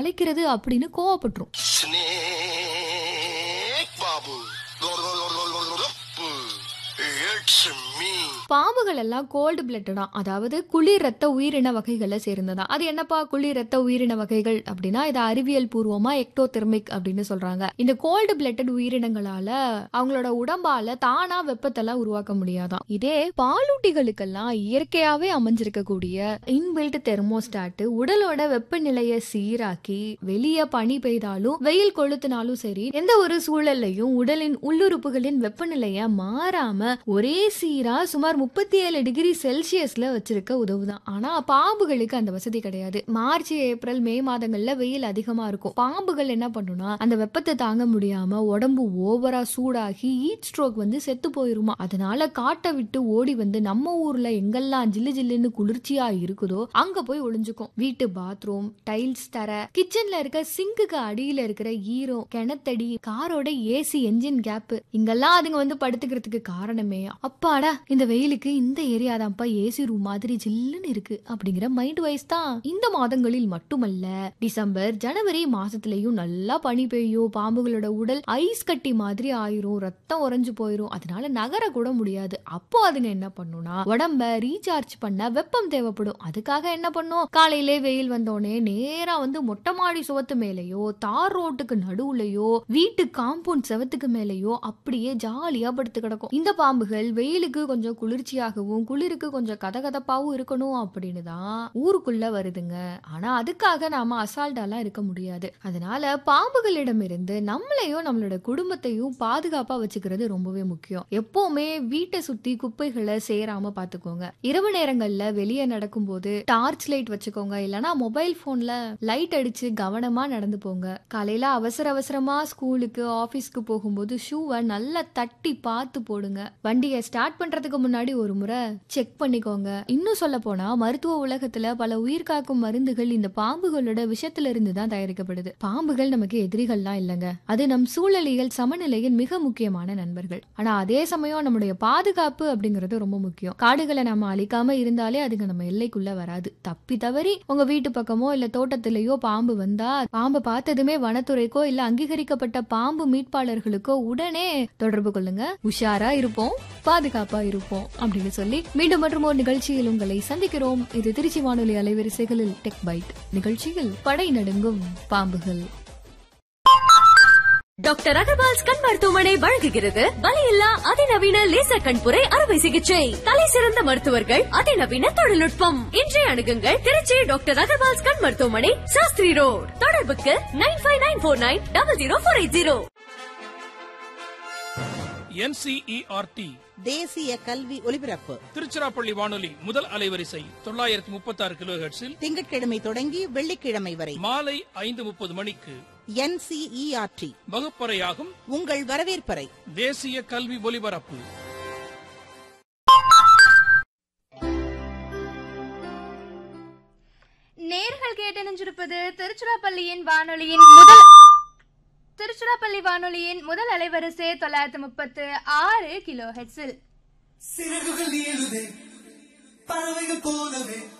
கலைக்கிறது அப்படின்னு கோவப்பட்டுரும் Snake Babu. It's me. பாம்புகள் எல்லாம் கோல்டு பிளட்டடா அதாவது குளிர் ரத்த உயிரின வகைகளை சேர்ந்ததா அது என்னப்பா குளிர் ரத்த உயிரின வகைகள் அப்படின்னா இது அறிவியல் பூர்வமா எக்டோதெர்மிக் அப்படின்னு சொல்றாங்க இந்த கோல்டு பிளட்டட் உயிரினங்களால அவங்களோட உடம்பால தானா வெப்பத்தெல்லாம் உருவாக்க முடியாதாம் இதே பாலூட்டிகளுக்கெல்லாம் இயற்கையாவே அமைஞ்சிருக்கக்கூடிய இன்பில்ட் தெர்மோஸ்டாட் உடலோட வெப்பநிலையை சீராக்கி வெளியே பனி பெய்தாலும் வெயில் கொளுத்தினாலும் சரி எந்த ஒரு சூழல்லையும் உடலின் உள்ளுறுப்புகளின் வெப்பநிலைய மாறாம ஒரே சீரா சுமார் முப்பத்தி ஏழு டிகிரி செல்சியஸ்ல வச்சிருக்க உதவுதான் ஆனா பாம்புகளுக்கு அந்த வசதி கிடையாது மார்ச் ஏப்ரல் மே மாதங்கள்ல வெயில் அதிகமா இருக்கும் பாம்புகள் என்ன பண்ணுனா அந்த வெப்பத்தை தாங்க முடியாம உடம்பு ஓவரா சூடாகி ஹீட் ஸ்ட்ரோக் வந்து செத்து போயிருமா அதனால காட்டை விட்டு ஓடி வந்து நம்ம ஊர்ல எங்கெல்லாம் ஜில்லு ஜில்லுன்னு குளிர்ச்சியா இருக்குதோ அங்க போய் ஒளிஞ்சுக்கும் வீட்டு பாத்ரூம் டைல்ஸ் தர கிச்சன்ல இருக்க சிங்குக்கு அடியில இருக்கிற ஈரம் கிணத்தடி காரோட ஏசி என்ஜின் கேப் இங்கெல்லாம் அதுங்க வந்து படுத்துக்கிறதுக்கு காரணமே அப்பாடா இந்த வெயிலுக்கு இந்த ஏரியா தான்ப்பா ஏசி ரூம் மாதிரி ஜில்லுன்னு இருக்கு அப்படிங்கிற மைண்ட் வைஸ் தான் இந்த மாதங்களில் மட்டுமல்ல டிசம்பர் ஜனவரி மாசத்துலயும் நல்லா பனி பெய்யும் பாம்புகளோட உடல் ஐஸ் கட்டி மாதிரி ஆயிரும் ரத்தம் உறைஞ்சு போயிரும் அதனால நகர கூட முடியாது அப்போ அதுங்க என்ன பண்ணும்னா உடம்ப ரீசார்ஜ் பண்ண வெப்பம் தேவைப்படும் அதுக்காக என்ன பண்ணும் காலையிலே வெயில் வந்தோடனே நேரா வந்து மொட்டை மாடி சுவத்து மேலேயோ தார் ரோட்டுக்கு நடுவுலயோ வீட்டு காம்பவுண்ட் செவத்துக்கு மேலேயோ அப்படியே ஜாலியா படுத்து கிடக்கும் இந்த பாம்புகள் வெயிலுக்கு கொஞ்சம் குளிர்ச்சியாகவும் குளிருக்கு கொஞ்சம் கதகதப்பாவும் இருக்கணும் அப்படின்னு தான் ஊருக்குள்ள வருதுங்க ஆனா அதுக்காக நாம அசால்ட்டாலாம் இருக்க முடியாது அதனால பாம்புகளிடமிருந்து நம்மளையும் நம்மளோட குடும்பத்தையும் பாதுகாப்பா வச்சுக்கிறது ரொம்பவே முக்கியம் எப்பவுமே வீட்டை சுத்தி குப்பைகளை சேராம பாத்துக்கோங்க இரவு நேரங்கள்ல வெளியே நடக்கும்போது டார்ச் லைட் வச்சுக்கோங்க இல்லனா மொபைல் போன்ல லைட் அடிச்சு கவனமா நடந்து போங்க காலையில அவசர அவசரமா ஸ்கூலுக்கு ஆபீஸ்க்கு போகும்போது ஷூவை நல்லா தட்டி பார்த்து போடுங்க வண்டியை ஸ்டார்ட் பண்றதுக்கு முன்னாடி ஒரு முறை செக் பண்ணிக்கோங்க இன்னும் சொல்ல போனா மருத்துவ உலகத்துல பல உயிர் காக்கும் மருந்துகள் இந்த பாம்புகளோட விஷத்துல இருந்து தான் தயாரிக்கப்படுது பாம்புகள் நமக்கு எதிரிகள்லாம் இல்லைங்க அது நம் சூழலியல் சமநிலையின் மிக முக்கியமான நண்பர்கள் ஆனா அதே சமயம் நம்முடைய பாதுகாப்பு அப்படிங்கிறது ரொம்ப முக்கியம் காடுகளை நம்ம அழிக்காம இருந்தாலே அதுங்க நம்ம எல்லைக்குள்ள வராது தப்பி தவறி உங்க வீட்டு பக்கமோ இல்ல தோட்டத்திலேயோ பாம்பு வந்தா பாம்பை பார்த்ததுமே வனத்துறைக்கோ இல்ல அங்கீகரிக்கப்பட்ட பாம்பு மீட்பாளர்களுக்கோ உடனே தொடர்பு கொள்ளுங்க உஷாரா இருப்போம் பாதுகாப்பா இருப்போம் அப்படின்னு சொல்லி மீண்டும் மற்றும் ஒரு நிகழ்ச்சியில் உங்களை சந்திக்கிறோம் இது திருச்சி வானொலி அலைவரிசைகளில் டெக் பைட் நிகழ்ச்சியில் படை நடுங்கும் பாம்புகள் டாக்டர் அகர்வால்ஸ் கண் மருத்துவமனை வழங்குகிறது வலியில்லா அதிநவீன லேசர் கண்புரை அறுவை சிகிச்சை தலை சிறந்த மருத்துவர்கள் அதிநவீன தொழில்நுட்பம் இன்றைய அணுகுங்கள் திருச்சி டாக்டர் அகர்வால்ஸ் கண் மருத்துவமனை சாஸ்திரி ரோட் தொடர்புக்கு nine five nine four nine double zero four eight zero NCERT தேசிய கல்வி ஒலிபரப்பு திருச்சிராப்பள்ளி வானொலி முதல் அலைவரிசை தொள்ளாயிரத்தி முப்பத்தி ஆறு கிலோ ஹெர்ட்ஸில் திங்கட்கிழமை தொடங்கி வெள்ளிக்கிழமை வரை மாலை ஐந்து முப்பது மணிக்கு என்சிஇஆர்டி வகுப்பறையாகும் உங்கள் வரவேற்பறை தேசிய கல்வி ஒலிபரப்பு நேர்கள் கேட்டு நினைச்சிருப்பது திருச்சிராப்பள்ளியின் வானொலியின் முதல் திருச்சிராப்பள்ளி வானொலியின் முதல் அலைவரிசை தொள்ளாயிரத்தி முப்பத்து ஆறு கிலோ ஹெட்ஸில் சிறகுகள் ஏழுதே பறவைகள் போலவே